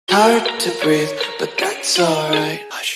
Hard to breathe, but that's alright. Hush.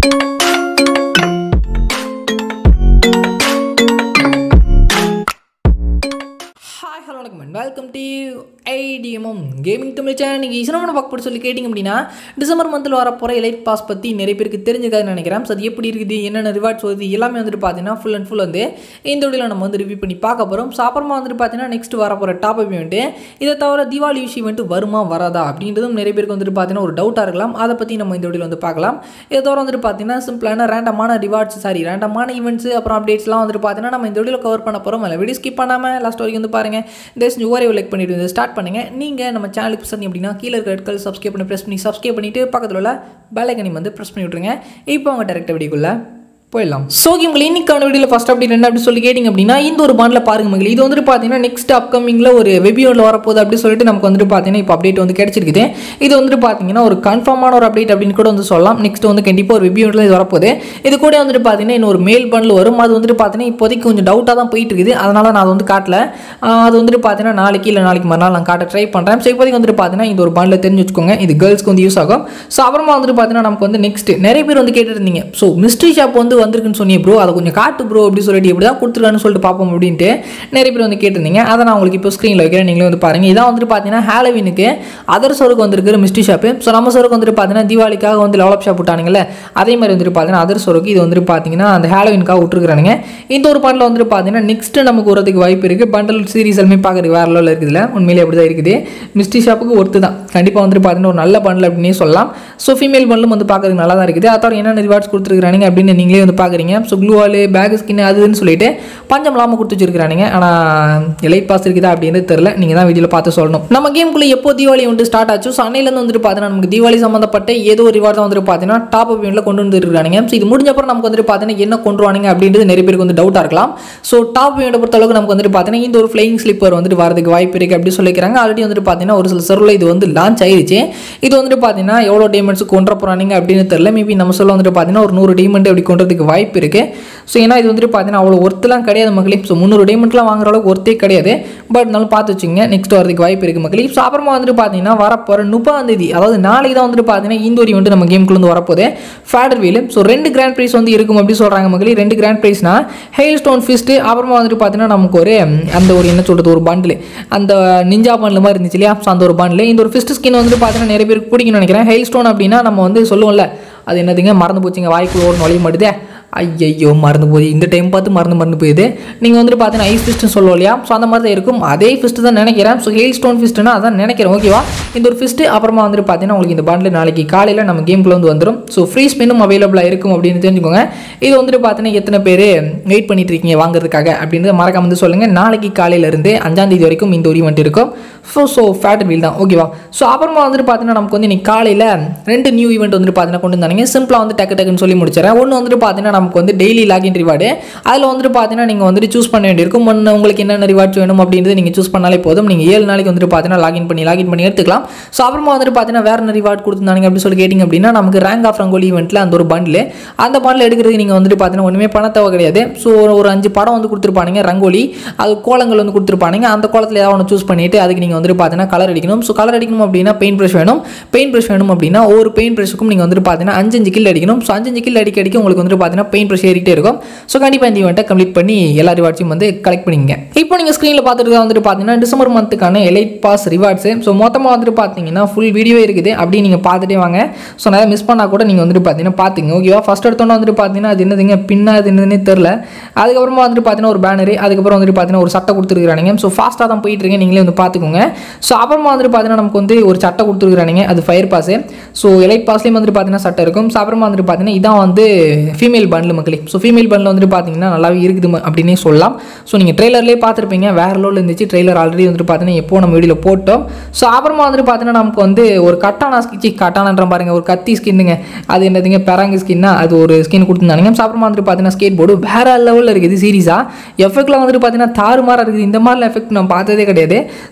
Hi hello வணக்கம் and welcome to IDMM gaming Tamil channel நீங்கள் இசனமான பார்க்க போட்டு சொல்லி கேட்டிங்க அப்படின்னா டிசம்பர் மந்தில் வர போகிற எலைட் பாஸ் பற்றி நிறைய பேருக்கு தெரிஞ்சிருக்காதுன்னு நினைக்கிறேன் ஸோ அது எப்படி இருக்குது என்னென்ன ரிவார்ட்ஸ் வருது எல்லாமே வந்துட்டு பார்த்தீங்கன்னா ஃபுல் அண்ட் ஃபுல் வந்து இந்த வீடியோவில் நம்ம வந்து ரிவ்யூ பண்ணி பார்க்க போகிறோம் ஸோ அப்புறமா வந்துட்டு பார்த்தீங்கன்னா நெக்ஸ்ட் வர போகிற டாப் அப் இவெண்ட்டு இதை தவிர தீபாவளி விஷயம் இவெண்ட் வருமா வராதா அப்படின்றதும் நிறைய பேருக்கு வந்துட்டு பார்த்தீங்கன்னா ஒரு டவுட்டாக இருக்கலாம் அதை பற்றி நம்ம இந்த வீடியோவில் வந்து பார்க்கலாம் இதை தவிர வந்துட்டு பார்த்தீங்கன்னா சிம்பிளான ரேண்டமான ரிவார்ட்ஸ் சாரி ரேண்டமான ஈவெண்ட்ஸ் அப்புறம் அப்டேட்ஸ்லாம் வந்துட்டு பார்த்தீங்கன்னா நம்ம இந்த வீடியோவில் கவர் பண்ண போகிறோம் அதில் வீடியோ ஸ்கிப் பண்ணாமல் லாஸ்ட் வரைக்கும் வந்து பாருங்கள் இந்த ஒரே லைக் பண்ணிட்டு ஸ்டார்ட் பண்ணுங்கள் நீங்கள் நம்ம சேனலுக்கு புதுசாக அப்படின்னா கீழே இருக்க ரெட் கலர் சப்ஸ்கிரைப் பண்ணி ப்ரெஸ் பண்ணி சப்ஸ்கிரைப் பண்ணிவிட்டு பக்கத்தில் உள்ள பெல் ஐக்கனை வந்து ப்ரெஸ் பண்ணி விட்ருங்க இப்போ அவங்க டேரக்டாக வீடியோக்குள்ளே போயிடலாம் ஸோ உங்களை இன்னைக்கான வீடியோவில் ஃபஸ்ட் அப்படி என்ன அப்படி சொல்லி கேட்டிங்க அப்படின்னா இந்த ஒரு பாண்டில் பாருங்க மகளே இது வந்துட்டு பார்த்தீங்கன்னா நெக்ஸ்ட் அப்கமிங்கில் ஒரு வெபியோவில் வரப்போகுது அப்படி சொல்லிட்டு நமக்கு வந்துட்டு பார்த்தீங்கன்னா இப்போ அப்டேட் வந்து கிடைச்சிருக்குது இது வந்துட்டு பார்த்தீங்கன்னா ஒரு கன்ஃபார்மான ஒரு அப்டேட் அப்படின்னு கூட வந்து சொல்லலாம் நெக்ஸ்ட் வந்து கண்டிப்பாக ஒரு வெபியோவில் இது வரப்போகுது இது கூட வந்துட்டு பார்த்தீங்கன்னா இன்னொரு மேல் பண்டில் வரும் அது வந்துட்டு பார்த்தீங்கன்னா இப்போதைக்கு கொஞ்சம் டவுட்டாக தான் போயிட்டு இருக்குது அதனால் நான் அதை வந்து காட்டல ஆஹ் அது வந்துட்டு பார்த்தீங்கன்னா நாளைக்கு இல்லை நாளைக்கு மறுநாள் நான் காட்ட ட்ரை பண்ணுறேன் ஸோ இப்போதைக்கு வந்துட்டு பார்த்தீங்கன்னா இந்த ஒரு பாண்டில் தெரிஞ்சு வச்சுக்கோங்க இது கேர்ள்ஸ்க்கு வந்து யூஸ் ஆகும் ஸோ அப்புறமா வந்துட்டு பார்த்தீங்கன்னா நமக்கு வந்து நெக்ஸ்ட் நிறைய பேர் வந்து கேட்டுருந்தீங்க ஸோ மிஸ்ட்ரி ஷாப் வந்து வந்திருக்குன்னு சொன்னீங்க ப்ரோ அதை கொஞ்சம் காட்டு ப்ரோ அப்படி சொல்லிட்டு இப்படி தான் கொடுத்துருக்கான்னு சொல்லிட்டு பார்ப்போம் அப்படின்ட்டு நிறைய பேர் வந்து கேட்டிருந்தீங்க அதை நான் உங்களுக்கு இப்போ ஸ்க்ரீனில் வைக்கிறேன் நீங்களே வந்து பாருங்கள் இதான் வந்துட்டு பார்த்தீங்கன்னா ஹாலோவினுக்கு அதர் சோருக்கு வந்திருக்கிற மிஸ்ட்ரி ஷாப்பு ஸோ நம்ம சோருக்கு வந்துட்டு பார்த்தீங்கன்னா தீபாவளிக்காக வந்து லெவலப் ஷாப் விட்டானுங்களே அதே மாதிரி வந்துட்டு பார்த்தீங்கன்னா அதர் சோருக்கு இது வந்துட்டு பார்த்தீங்கன்னா அந்த ஹாலோவினுக்காக விட்டுருக்கானுங்க இந்த ஒரு பாண்டில் வந்துட்டு பார்த்தீங்கன்னா நெக்ஸ்ட் நமக்கு வரதுக்கு வாய்ப்பு இருக்குது பண்டல் சீரிஸ் எல்லாமே பார்க்குறதுக்கு வேறு லெவலில் இருக்குதுல்ல உண்மையிலே அப்படி தான் இருக்குது மிஸ்ட்ரி ஷாப்புக்கு ஒருத்து தான் கண்டிப்பாக வந்துட்டு பார்த்தீங்கன்னா ஒரு நல்ல பண்டல் அப்படின்னே சொல்லலாம் ஸோ ஃபீமேல் பண்டலும் வந்து பார்க்கறதுக்கு நல்லா தான் இருக்குது அதோட என்னென்ன ரிவார்ட்ஸ் கொடுத்துருக்கானுங்க அப்படின்னு நீங்களே வந்து பார்க்குறீங்க ஸோ க்ளூவால் பேக் ஸ்கின் அதுன்னு சொல்லிட்டு பஞ்சம் இல்லாமல் கொடுத்து வச்சிருக்கானுங்க ஆனால் எலைட் பாஸ் இருக்குதா அப்படின்னு தெரில நீங்கள் தான் வீடியோவில் பார்த்து சொல்லணும் நம்ம கேமுக்குள்ளே எப்போ தீபாவளி வந்து ஸ்டார்ட் ஆச்சு ஸோ அன்னையிலேருந்து வந்துட்டு பார்த்தீங்கன்னா நமக்கு தீபாவளி சம்மந்தப்பட்ட ஏதோ ஒரு ரிவார்ட் தான் வந்துட்டு பார்த்தீங்கன்னா டாப் அப் இவெண்ட்டில் கொண்டு வந்துருக்கானுங்க ஸோ இது முடிஞ்சப்பறம் நமக்கு வந்துட்டு பார்த்தீங்கன்னா என்ன கொண்டு வருவானுங்க அப்படின்றது நிறைய பேருக்கு வந்து டவுட்டாக இருக்கலாம் ஸோ டாப் இவெண்ட்டை பொறுத்த அளவுக்கு நமக்கு வந்துட்டு பார்த்தீங்கன்னா இந்த ஒரு ஃப்ளைங் ஸ்லிப்பர் வந்துட்டு வரதுக்கு வாய்ப்பு இருக்குது அப்படி சொல்லிக்கிறாங்க ஆல்ரெடி வந்துட்டு பார்த்தீங்கன்னா ஒரு சில சர்வில் இது வந்து லான்ச் ஆயிருச்சு இது வந்துட்டு பார்த்தீங்கன்னா எவ்வளோ டேமெண்ட்ஸ் கொண்டு வர போகிறாங்க அப்படின்னு தெரில மேபி நம்ம சொல்ல வந்துட்டு பார்த்தீங்கன்னா ஒரு நூறு டேமெண்ட் அப்படி கொண்டதுக்கு வாய்ப்பு இருக்குது ஸோ ஏன்னா இது வந்துட்டு பார்த்தீங்கன்னா அவ்வளோ ஒர்த்துலாம் கிடையாது மக்களே ஸோ முந்நூறு டேமெண்ட்லாம் வாங்குற அளவுக்கு ஒர்த்தே கிடையாது பட் நல்லா பார்த்து வச்சுங்க நெக்ஸ்ட் வரதுக்கு வாய்ப்பு இருக்குது மக்களே ஸோ அப்புறமா வந்துட்டு பார்த்தீங்கன்னா வரப்போகிற முப்பதாம் தேதி அதாவது நாளைக்கு தான் வந்துட்டு பார்த்தீங்கன்னா இந்த ஒரு வந்து நம்ம கேமுக்குள்ள வந்து வரப்போகுது ஃபேடர் வீல் ஸோ ரெண்டு கிராண்ட் ப்ரைஸ் வந்து இருக்கும் அப்படி சொல்கிறாங்க மக்களே ரெண்டு கிராண்ட் ப்ரைஸ்னா ஹெயில் ஸ்டோன் ஃபிஸ்ட்டு அப்புறமா வந்துட்டு பார்த்தீங்கன்னா நமக்கு ஒரு ம், அந்த ஒரு என்ன சொல்கிறது ஒரு பண்டில் அந்த நிஞ்சா பண்டில் மாதிரி இருந்துச்சு இல்லையா ஸோ அந்த ஒரு பண்டில் இந்த ஒரு ஃபிஸ்ட் ஸ்கின் வந்துட்டு பார்த்தீங்கன்னா நிறைய பேருக்கு பிடிக்கும்னு நினைக்கிறேன் ஹெயில் ஸ்டோன் அப்படின்னா நம்ம வந்து சொல்லுவோம்ல அது என்னதுங்க மறந்து போச்சுங்க வாய்க்குள்ள ஒரு நுழைய மாட்டுதே ஐயையோ மறந்து போய் இந்த டைம் பார்த்து மறந்து மறந்து போயிடுது நீங்கள் வந்துட்டு பார்த்தீங்கன்னா ஐஸ் ஃபிஸ்ட்னு சொல்லுவோம் இல்லையா ஸோ அந்த மாதிரி தான் இருக்கும் அதே ஃபிஸ்ட்டு தான் நினைக்கிறேன் ஸோ ஹெயில் ஸ்டோன் ஃபிஸ்ட்னா அதான் நினைக்கிறேன் ஓகேவா இந்த ஒரு ஃபிஸ்ட்டு அப்புறமா வந்துட்டு பார்த்தீங்கன்னா உங்களுக்கு இந்த பாண்டில் நாளைக்கு காலையில் நம்ம கேம்குள்ள வந்து வந்துடும் ஸோ ஃப்ரீ ஸ்பின்னும் அவைலபிளாக இருக்கும் அப்படின்னு தெரிஞ்சுக்கோங்க இது வந்துட்டு பார்த்தீங்கன்னா எத்தனை பேர் வெயிட் பண்ணிட்டு இருக்கீங்க வாங்குறதுக்காக அப்படின்றத மறக்காம வந்து சொல்லுங்கள் நாளைக்கு காலையிலேருந்து அஞ்சாம் தேதி வரைக்கும் இந்த ஒரு ஈவெண்ட் இருக்கும் ஸோ ஸோ ஃபேட் வீல் தான் ஓகேவா ஸோ அப்புறமா வந்துட்டு பார்த்தீங்கன்னா நமக்கு வந்து இன்னைக்கு காலையில் ரெண்டு நியூ ஈவெண்ட் வந்துட்டு பார்த்தீங்கன்னா கொண்டு வந்தாங்க சிம்பிளாக வந்து டக்கு டக்குன்னு சொல்லி முடிச்சிடறேன் ஒன்று வந்துட்டு பார்த்தீங்கன்னா நமக்கு வந்து டெய்லி லாகின் ரிவார்டு அதில் வந்துட்டு பார்த்தீங்கன்னா நீங்கள் வந்துட்டு சூஸ் பண்ண வேண்டியிருக்கும் ஒன்று உங்களுக்கு என்னென்ன ரிவார்ட்ஸ் வேணும் அப்படின்றது நீங்கள் சூஸ் பண்ணாலே போதும் நீங்கள் ஏழு நாளைக்கு வந்துட்டு பார்த்தீங்கன்னா லாகின் பண்ணி லாகின் பண்ணி எடுத்துக்கலாம் ஸோ அப்புறமா வந்துட்டு பார்த்தீங்கன்னா வேறு என்ன ரிவார்ட் கொடுத்துருந்தாங்க அப்படின்னு சொல்லி கேட்டிங்க அப்படின்னா நமக்கு ரேங்க் ஆஃப் ரங்கோலி ஈவெண்ட்டில் அந்த ஒரு பண்டில் அந்த பண்டில் எடுக்கிறதுக்கு நீங்கள் வந்துட்டு பார்த்தீங்கன்னா ஒன்றுமே பண தேவை கிடையாது ஸோ ஒரு அஞ்சு படம் வந்து கொடுத்துருப்பானுங்க ரங்கோலி அது கோலங்கள் வந்து கொடுத்துருப்பானுங்க அந்த கோலத்தில் ஏதாவது ஒன்று சூஸ் பண்ணிவிட்டு அதுக்கு நீங்கள் வந்துட்டு பார்த்தீங்கன்னா கலர் அடிக்கணும் ஸோ கலர் அடிக்கணும் அப்படின்னா பெயிண்ட் ப்ரஷ் வேணும் பெயிண்ட் ப்ரஷ் வேணும் அப்படின்னா ஒரு பெயிண்ட் ப்ரஷுக்கும் நீங்கள் வந்துட்டு பார்த்தீங்கன்னா அஞ்சு அஞ்சு கில் அடிக்கணும் ஸோ அஞ்சு அஞ்சு கில் அடிக்க அடிக்க உங்களுக்கு வந்துட்டு பார்த்தீங்கன்னா பெயிண்ட் ப்ரஷ் ஏறிட்டே இருக்கும் ஸோ கண்டிப்பாக இந்த ஈவெண்ட்டை கம்ப்ளீட் பண்ணி எல்லா ரிவார்ட்ஸையும் வந்து கலெக்ட் பண்ணிங்க இப்போ நீங்கள் ஸ்க்ரீனில் பார்த்துட்டு தான் வந்துட்டு பார்த்தீங்கன்னா டிசம்பர் மந்த்துக்கான எலைட் பாஸ் ரிவார்ட்ஸு ஸோ மொத்தமாக வந்துட்டு பார்த்தீங்கன்னா ஃபுல் வீடியோ இருக்குது அப்படி நீங்கள் பார்த்துட்டே வாங்க ஸோ நிறைய மிஸ் பண்ணால் கூட நீங்கள் வந்துட்டு பார்த்தீங்கன்னா பார்த்துங்க ஓகேவா ஃபஸ்ட் எடுத்தோன்னே வந்துட்டு பார்த்தீங்கன்னா அது என்னதுங்க பின்னா அது என்னதுன்னே தெரில அதுக்கப்புறமா வந்துட்டு பார்த்தீங்கன்னா ஒரு பேனரு அதுக்கப்புறம் வந்துட்டு பார்த்தீங்கன்னா ஒரு சட்டை கொடுத்துருக்கானுங்க ஸோ ஃபாஸ்ட்டாக தான் போயிட்டு இருக்கேன் நீங்களே வந்து பார்த்துக்கோங்க ஸோ அப்புறமா வந்துட்டு பார்த்தீங்கன்னா நமக்கு வந்து ஒரு சட்டை கொடுத்துருக்கானுங்க அது ஃபயர் பாஸு ஸோ எலைட் பாஸ்லேயும் வந்துட்டு பார்த்தீங்கன்னா சட்டை இருக்கும் ஸோ அப்புறமா வந்துட்டு பார்த்தீங்கன்னா இதான் வந்து ஃபீமேல் பண்டில் மக்களே ஸோ ஃபீமேல் பண்டில் வந்துட்டு பார்த்தீங்கன்னா நல்லாவே இருக்குது ம- அப்படின்னே சொல்லலாம் ஸோ நீங்கள் ட்ரெய்லர்லேயே பார்த்துருப்பீங்க வேறு லெவலில் இருந்துச்சு ட்ரெய்லர் ஆல்ரெடி வந்துட்டு பார்த்தீங்கன்னா எப்போ நம்ம வீடியோவில் போட்டோம் ஸோ அப்புறமா வந்துட்டு பார்த்தீங்கன்னா நமக்கு வந்து ஒரு கட்டானா ஸ்கிச்சி கட்டானன்ற பாருங்க ஒரு கத்தி ஸ்கின்னுங்க அது என்னதுங்க பெராங்கு ஸ்கின்னா அது ஒரு ஸ்கின் கொடுத்துருந்தாங்க ஸோ அப்புறமா வந்துட்டு பார்த்தீங்கன்னா ஸ்கேட் போர்டு வேறு லெவலில் இருக்குது சீரியஸாக எஃபெக்ட்லாம் வந்துட்டு பார்த்தீங்கன்னா தாறுமாறாக இருக்குது இந்த மாதிரிலாம் எஃபெக்ட் நம்ம பார்த்ததே கிடையாது ஸோ அதுக்கப்புறம்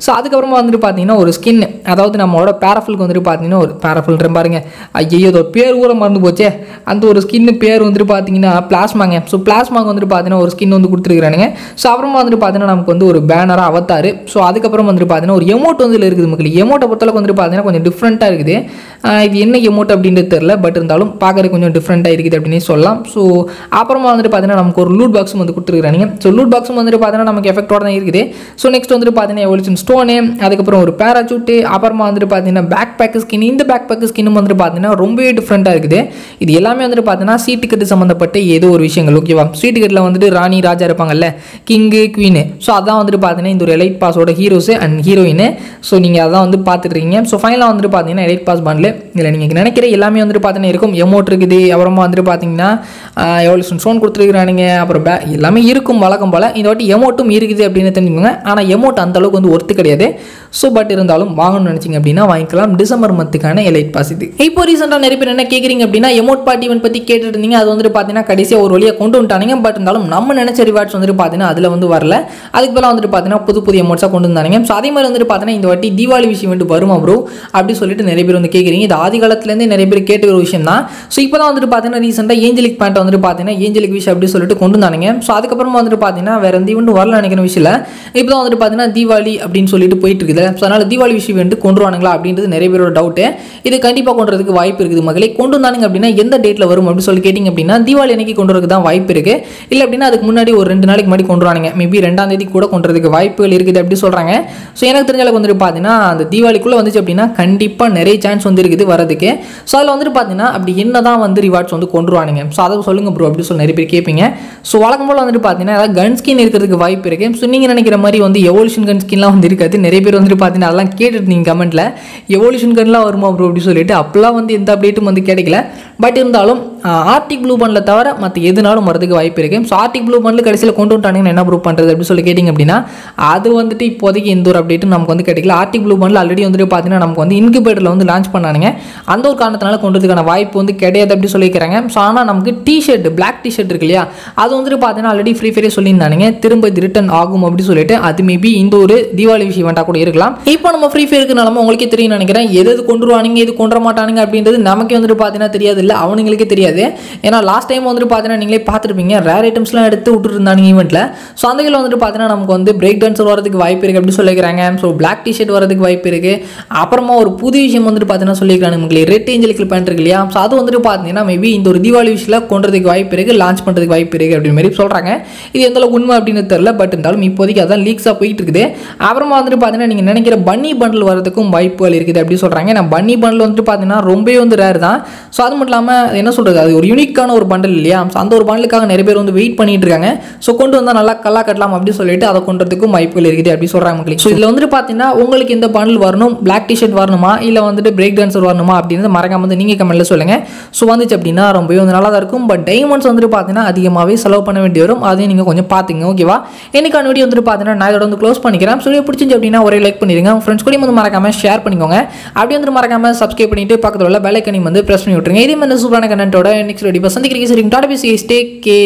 அதுக்கப்புறமா வந்துட்டு பார்த்தீங்கன்னா ஒரு ஸ்கின் அதாவது நம்மளோட பேரஃபிலுக்கு வந்துட்டு பார்த்தீங்கன்னா ஒரு பேரஃபில்ன்ற பாருங்க ஐயோ அதோட பேர் கூட மறந்து போச்சே அந்த ஒரு ஸ்கின்னு பேர் வந்துட்டு பார்த்தீங்கன்னா பிளாஸ்மாங்க ஸோ பிளாஸ்மாக்கு வந்துட்டு பார்த்தீங்கன்னா ஒரு ஸ்கின் வந்து கொடுத்துருக்கானுங்க ஸோ அப்புறமா வந்துட்டு பார்த்தீங்கன்னா நமக்கு வந்து ஒரு பேனராக அவத்தாரு ஸோ அதுக்கப்புறம் வந்துட்டு பார்த்தீங்கன்னா ஒரு எமௌண்ட் வந்து இதுல இருக்குது மக்கள் எமௌண்ட்டை பொறுத்தளவுக்கு வந்துட்டு பார்த்தீங்கன்னா கொஞ்சம் டிஃப்ரெண்ட்டாக இருக்குது ஆஹ் இது என்ன எமௌண்ட் அப்படின்றது தெரில பட் இருந்தாலும் பார்க்கறதுக்கு கொஞ்சம் டிஃப்ரெண்ட்டாக இருக்குது அப்படின்னு சொல்லலாம் ஸோ அப்புறமா வந்துட்டு பார்த்தீங்கன்னா நமக்கு ஒரு லூட் பாக்ஸும் வந்து கொடுத்துருக்காங்க ஸோ லூட் பாக்ஸும் வந்துட்டு பார்த்தீங்கன்னா நமக்கு எஃபெக்டோட தான் இருக்குது ஸோ நெக்ஸ்ட் வந்துட்டு பார்த்தீங்கன்னா எவல்யூஷன் ஸ்டோனு அதுக்கப்புறம் ஒரு பேராச்சூட்டு அப்புறமா வந்துட்டு பார்த்தீங்கன்னா பேக் பேக் ஸ்கின் இந்த பேக் பேக் ஸ்கின்னும் வந்துட்டு பார்த்தீங்கன்னா ரொம்பவே டிஃப்ரெண்ட்டாக இருக்குது இது எல்லாமே வந்துட்டு பார்த்தீங்கன்னா சீட் டிக்கெட் சம்மந்தப்பட்ட ஏதோ ஒரு விஷயங்கள் ஓகேவா சீட் டிக்கெட்டில் வந்துட்டு ராணி ராஜா இருப்பாங்கல்ல கிங்கு குவீனு ஸோ அதான் வந்துட்டு பார்த்தீங்கன்னா இந்த ஒரு எலைட் பாஸோட ஹீரோஸு அண்ட் ஹீரோயின் ஸோ நீங்கள் அதான் வந்து பார்த்துட்ருக்கீங்க ஸோ ஃபைனலாக வந்துட்டு பார்த்தீங்கன்னா எலைட் பாஸ் பாண்டில் இதில் நீங்கள் நினைக்கிற எல்லாமே வந்துட்டு பார்த்தீங்கன்னா இருக்கும் எமௌண்ட் இருக்குது அப்புறமா வந்துட்டு பார்த்தீங்கன்னா எவல்யூஷன் ஸ்டோன் கொடுத்துருக்குறானுங்க அப்புறம் பே எல்லாமே இருக்கும் வழக்கம் போல் இந்த வாட்டி எமௌண்ட்டும் இருக்குது அப்படின்னு தெரிஞ்சுக்கோங்க ஆனால் எமௌண்ட் அந்த அளவுக்கு வந்து ஒர்த்து கிடையாது ஸோ பட் இருந்தாலும் வாங்கணும்னு நினச்சிங்க அப்படின்னா வாங்கிக்கலாம் டிசம்பர் மந்த்துக்கான எலைட் பாஸ் இது இப்போ ரீசெண்டாக நிறைய பேர் என்ன கேட்குறீங்க அப்படின்னா எமௌண்ட் பார்ட்டி இவன் பற்றி கேட்டுட்டு இருந்தீங்க அது வந்துட்டு பார்த்தீங்கன்னா கடைசியாக ஒரு வழியாக கொண்டு வந்துட்டானுங்க பட் இருந்தாலும் நம்ம நினச்ச ரிவார்ட்ஸ் வந்துட்டு பார்த்தீங்கன்னா அதில் வந்து வரல அதுக்கு பதிலாக வந்துட்டு பார்த்தீங்கன்னா புது புதிய எமௌண்ட்ஸாக கொண்டு வந்தானுங்க ஸோ அதே மாதிரி வந்துட்டு பார்த்தீங்கன்னா இந்த வாட்டி தீபாவளி விஷயம் வந்து வருமா ப்ரோ அப்படி சொல்லிட்டு நிறைய பேர் வந்து கேட்குறீங்க இது ஆதி காலத்துலேருந்தே நிறைய பேர் கேட்ட ஒரு விஷயம் தான் ஸோ இப்போ தான் வந்துட்டு பார்த்தீங்கன்னா ரீசெண்டாக ஏஞ்சலிக் பேண்ட் வந்துட்டு பார்த்தீங்கன்னா ஏஞ்சலிக் விஷயம் அப்படி சொல்லிட்டு கொண்டு வந்தானுங்க ஸோ அதுக்கப்புறமா வந்துட்டு பார்த்தீங்கன்னா வேற எந்த ஈவெண்ட் வரல நினைக்கிற விஷயம் இப்போ தான் வந்துட்டு பார்த்தீங்கன்னா தீபாவளி அப்படின்னு சொல்லிட்டு போயிட்டு இருக்குது ஸோ அதனால் தீபாவளி விஷயம் வந்து கொண்டு வானுங்களா அப்படின்றது நிறைய பேரோட டவுட்டு இது கண்டிப்பாக கொண்டு வரதுக்கு வாய்ப்பு இருக்குது மகளே கொண்டு வந்தானுங்க அப்படின்னா எந்த டேட்டில் வரும் அப்படின்னு சொல்லி கேட்டிங்க அப்படின்னா தீபாவளி அன்னைக்கு கொண்டு வரதுக்கு தான் வாய்ப்பு இருக்குது இல்லை அப்படின்னா அதுக்கு முன்னாடி ஒரு ரெண்டு நாளைக்கு முன்னாடி கொண்டு வரானுங்க மேபி ரெண்டாம் தேதி கூட கொண்டு வரதுக்கு வாய்ப்புகள் இருக்குது அப்படி சொல்கிறாங்க ஸோ எனக்கு தெரிஞ்ச அளவுக்கு வந்துட்டு பார்த்தீங்கன்னா அந்த தீபாவளிக்குள்ளே வந்துச்சு அப்படின்னா கண்டிப்பாக நிறைய சான்ஸ் வந்து இருக்குது வரதுக்கு ஸோ அதில் வந்துட்டு பார்த்தீங்கன்னா அப்படி என்ன தான் வந்து ரிவார்ட்ஸ் வந்து கொண்டு வருவானுங்க ஸோ அதை சொல்லுங்க ப்ரோ அப்படி சொல்லி நிறைய பேர் கேட்பீங்க ஸோ வழக்கம் போல் வந்துட்டு பார்த்தீங்கன்னா ஏதாவது கன் ஸ்கின் இருக்கிறதுக்கு வாய்ப்பு இருக்குது ஸோ நீங்கள் நினைக்கிற மாதிரி வந்து எவல்யூஷன் கன் ஸ்கின்லாம் வந்து இருக்காது நிறைய பேர் வந்துட்டு பார்த்தீங்கன்னா அதெல்லாம் கேட்டுட்டு நீங்கள் கமெண்ட்டில் எவல்யூஷன் கன்லாம் வருமா ப்ரோ அப்படி சொல்லிட்டு அப்போலாம் வந்து எந்த அப்டேட்டும் வந்து கிடைக்கல பட் இருந்தாலும் ஆர்டிக் ப்ளூ பண்டில் தவிர மற்ற எதுனாலும் வரதுக்கு வாய்ப்பு இருக்குது ஸோ ஆர்டிக் ப்ளூ பண்டில் கடைசியில் கொண்டு வந்துட்டானுங்கன்னு என்ன ப்ரூவ் பண்ணுறது அப்படி சொல்லி கேட்டிங்க அப்படின்னா அது வந்துட்டு இப்போதைக்கு எந்த ஒரு அப்டேட்டும் நமக்கு வந்து கிடைக்கல ஆர்டிக் ப்ளூ பண்டில் ஆல்ரெடி வந்துட்டு பார்த்தீங்கன்னா நமக்கு வந்து இன்குபேட்டரில் வந்து லான்ச் பண்ணானுங்க அந்த ஒரு காரணத்தினால கொண்டு வரதுக்கான வாய்ப்பு வந்து கிடையாது அப்படி சொல்லிக்கிறாங்க ஸோ ஆனால் நமக்கு டிஷர்ட் பிளாக் டிஷர்ட் இருக்கு இல்லையா அது வந்துட்டு பார்த்தீங்கன்னா ஆல்ரெடி ஃப்ரீ ஃபயரே சொல்லியிருந்தானுங்க திரும்ப இது ரிட்டன் ஆகும் அப்படி சொல்லிட்டு அது மேபி இந்த ஒரு தீபாவளி விஷயம் இவெண்ட்டாக கூட இருக்கலாம் இப்போ நம்ம ஃப்ரீ ஃபயருக்கு நிலம உங்களுக்கே தெரியும் நினைக்கிறேன் எது எது கொண்டு வருவானுங்க எது கொண்டு வர மாட்டானுங்க அப்படின்றது நமக்கே வந்துட்டு பார்த்தீங்கன்னா தெரியாது இல்லை அவனுங்களுக்கே தெரியாது ஏன்னா லாஸ்ட் டைம் வந்துட்டு பார்த்தீங்கன்னா நீங்களே பார்த்துருப்பீங்க ரேர் ஐட்டம்ஸ்லாம் எடுத்து விட்டுட்டு இருந்தாங்க ஈவெண்ட்டில் ஸோ அந்த கையில் வந்துட்டு பார்த்தீங்கன்னா நமக்கு வந்து பிரேக் டான்ஸர் வரதுக்கு வாய்ப்பு இருக்குது அப்படி சொல்லிக்கிறாங்க ஸோ பிளாக் டிஷர்ட் வரதுக்கு வாய்ப்பு இருக்குது அப்புறமா ஒரு புது விஷயம் வந்துட்டு பார்த்தீங்கன்னா சொல்லிக்கிறாங்க உங்களுக்கு ரெட் ஏஞ்சலிக்கல் பேண்ட் இருக்கு இல்லையா ஸோ அது வந்துட்டு பார்த்தீங்கன்னா மேபி இந்த ஒரு தீபாவளி விஷயம் கொண்டுறதுக்கு வாய்ப்பு இருக்குது லான்ச் பண்ணுறதுக்கு வாய்ப்பு இருக்குது அப்படின்னு மாதிரி சொல்கிறாங்க இது எந்த அளவுக்கு உண்மை அப்படின்னு தெரியல பட் இருந்தாலும் இப்போதைக்கு அதான் லீக்ஸாக போயிட்டு இருக்குது அப்புறமா வந்துட்டு பார்த்தீங்கன்னா நீங்கள் நினைக்கிற பன்னி பண்டில் வரதுக்கும் வாய்ப்புகள் இருக்குது அப்படி சொல்கிறாங்க நான் பன்னி பண்டில் வந்துட்டு பார்த்தீங்கன்னா ரொம்பவே வந்து ரேர் தான் ஸோ அது மட்டும் இல்லாமல் என்ன சொல்கிறது அது ஒரு யூனிக்கான ஒரு பண்டல் இல்லையா ஸோ அந்த ஒரு பண்டலுக்காக நிறைய பேர் வந்து வெயிட் பண்ணிட்டு இருக்காங்க ஸோ கொண்டு வந்தால் நல்லா கல்லா கட்டலாம் அப்படின்னு சொல்லிட்டு அதை கொண்டுறதுக்கும் வாய்ப்புகள் இருக்குது அப்படி சொல்கிறாங்க மக்களுக்கு ஸோ இதில் வந்துட்டு பார்த்தீங்கன்னா உங்களுக்கு இந்த பண்டில் வரணும் பிளாக் டிஷர்ட் வரணுமா இல்லை வந்துட்டு பிரேக் டான்ஸர் வரணுமா அப்படின்னு மறக்காம வந்து நீங்கள் கமெண்ட்டில் சொல்லுங்கள் ஸோ வந்துச்சு அப்படின்னா ரொம்பவே வந்து நல்லா தான் இருக்கும் பட் டைமண்ட்ஸ் வந்துட்டு பார்த்தீங்கன்னா அதிகமாகவே செலவு பண்ண வேண்டி வரும் அதையும் நீங்கள் கொஞ்சம் பார்த்துங்க ஓகேவா இன்னைக்கான வீடியோ வந்துட்டு பார்த்தீங்கன்னா நான் இதோட வந்து க்ளோஸ் பண்ணிக்கிறேன் ஸோ பிடிச்சிச்சு அப்படின்னா ஒரே லைக் பண்ணிடுங்க உங்கள் ஃப்ரெண்ட்ஸ் கூட வந்து மறக்காம ஷேர் பண்ணிக்கோங்க அப்படி வந்து மறக்காம சப்ஸ்கிரைப் பண்ணிட்டு பக்கத்தில் உள்ள பெல் ஐக்கனையும் வந்து ப்ரெஸ் பண்ணி விட்டுருங்க இதே மாதிரி சூப்பரான கண்டென்ட்டோட நெக்ஸ்ட் வீடியோ சந்திக்கிறீங்க சரி டாடா பிசி ஸ்டே கே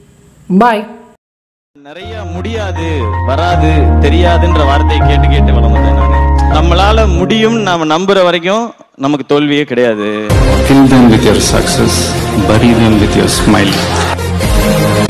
பாய் நிறைய முடியாது வராது தெரியாதுன்ற வார்த்தையை கேட்டு கேட்டு வளர்ந்தேன் நானு நம்மளால முடியும் நாம நம்புற வரைக்கும் நமக்கு தோல்வியே கிடையாது Kill them with your success, bury them with your smile.